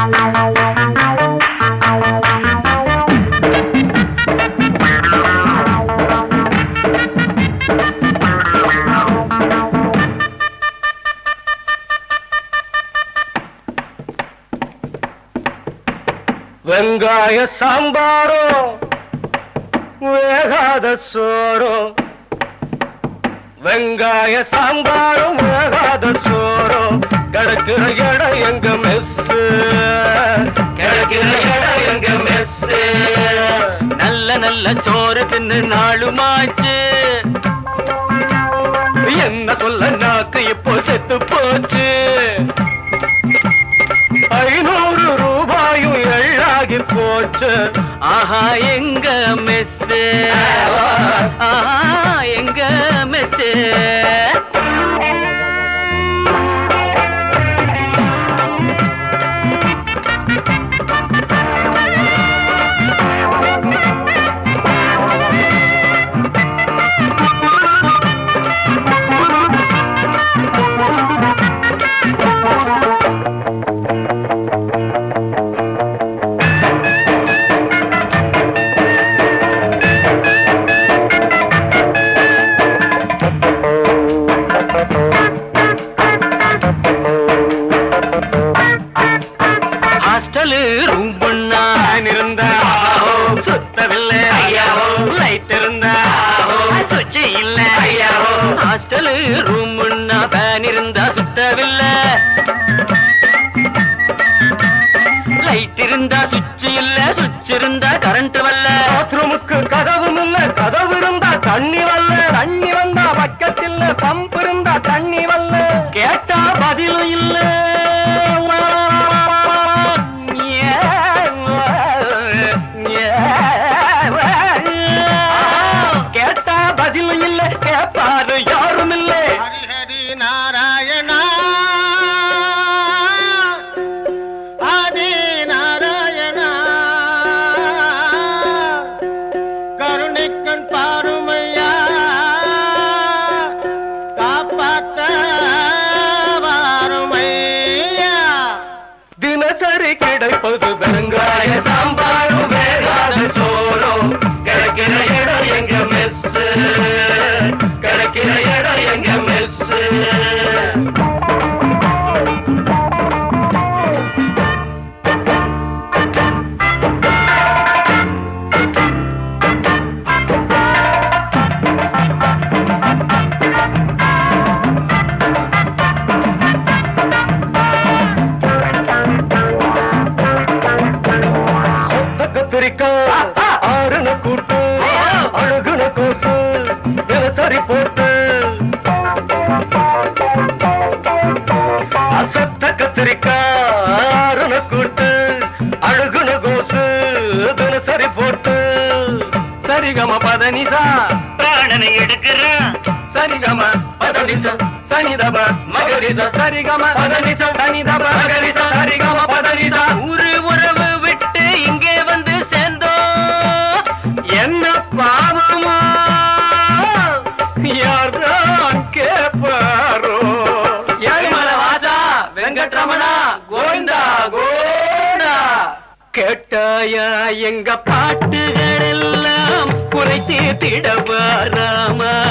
வெங்காய சாம்பாரும் வேகாத சோறும் வெங்காய சாம்பாரும் வேகாத சோறும் கிடக்கிற இடம் எங்க மெஸ் கிடக்கிற இடம் எங்க மெஸ் நல்ல நல்ல சோறு தின்னு நாளுமாச்சு என்ன சொல்ல நாக்கு இப்போ செத்து போச்சு ஐநூறு ரூபாயும் எள்ளாகி போச்சு ஆஹா எங்க மெஸ் ஆஹா எங்க மெஸ் ஹாஸ்டலு ரூம் பண்ணா இருந்த சுத்தவில்லை ஐயாவோ. லைட் இருந்தா சுவிட்ச் இல்ல ஐயாவோ. ஹாஸ்டலு ரூம் பண்ணா ஃபேன் இருந்தா சுத்தவில்லை லைட் இருந்தா சுவிட்ச் இல்ல சுவிட்ச் இருந்தா கரண்ட் வரல பாத்ரூமுக்கு கதவும் இல்ல கதவு இருந்தா தண்ணி வரல தண்ணி வந்தா பக்கத்தில் பம்ப் இருந்தா தண்ணி வரல கேட்டா பதிலும் இல்ல கேட்டா பதிலும் இல்ல கேட்பாரு யாரும் இல்லை ஹரி நாராயணா ஆதி நாராயணா கருணைக்கண் பாருமையா காப்பாத்த வாருமையா தினசரி கிடைப்பது வெங்காய சாம்பாரும் வேகாத சோறும் கிடைக்கிற இடம் எங்க மெஸ் கிடைக்கிற இடம் எங்க மெஸ் சொத்த கத்திரிக்காய் ஆறுன கூட்டு அழுகுன கோசு தினசரி போட்டு அசத்த கத்திரிக்காய் ஆறுன கூட்டு அழுகுன கோசு தினசரி போட்டு சரிகம பதனிசா பிராணனை எடுக்கிறான் சரிகம பதனிச சனிதப மகரிச சரிகம பதனிச சனிதப மகரிச சரிகம பதனிச ஊரு உறவு விட்டு இங்கே வந்து சேர்ந்தோம் என்ன பாவமா யார்தான் கேட்பாரோ ஏழுமலை வாசா, வெங்கட்ரமணா, கோவிந்தா, கோவிந்தா. கேட்டாயா எங்க பாட்டுகள் எல்லாம் குறை தீர்த்திடவா ராமா